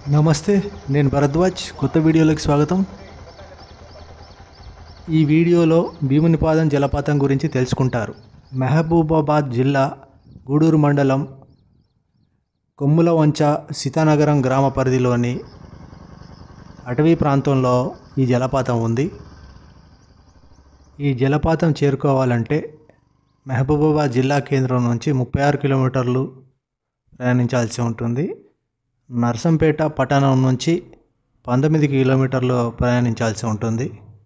నమస్తే నేను భరద్వాజ్ కొత్త వీడియోలోకి స్వాగతం ఈ వీడియోలో భీమునిపాదం జలపాతం గురించి తెలుసుకుంటారు మహబూబాబాద్ జిల్లా గూడూరు మండలం కొమ్ముల వంచ సీతానగరం గ్రామ పరిధిలోని అటవీ ప్రాంతంలో ఈ జలపాతం ఉంది ఈ జలపాతం చేరుకోవాలంటే మహబూబాబాద్ జిల్లా కేంద్రం నుంచి ముప్పై ఆరు కిలోమీటర్లు ప్రయాణించాల్సి ఉంటుంది నర్సంపేట పట్టణం నుంచి పంతొమ్మిది కిలోమీటర్లు ప్రయాణించాల్సి ఉంటుంది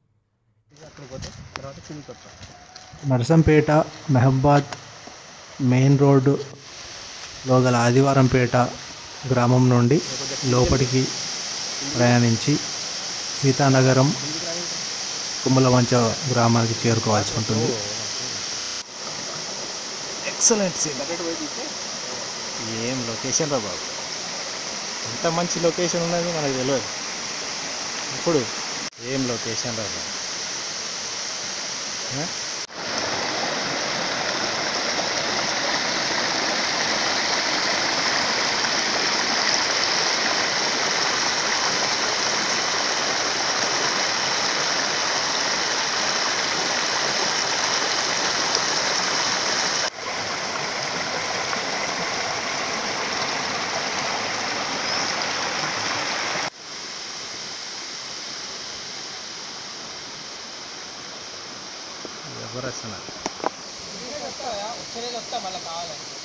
నర్సంపేట మహబాద్ మెయిన్ రోడ్డులో గల ఆదివారంపేట గ్రామం నుండి లోపలికి ప్రయాణించి సీతానగరం కుమ్మలవంచ గ్రామానికి చేరుకోవాల్సి ఉంటుంది ఎక్సలెంట్ సీన్ ఏం లొకేషన్ రా బాబు ఎంత మంచి లొకేషన్ ఉన్నది మనకు తెలియదు ఇప్పుడు ఏం లొకేషన్ రా బాబు ఆ? ఎవరు వస్తున్నారు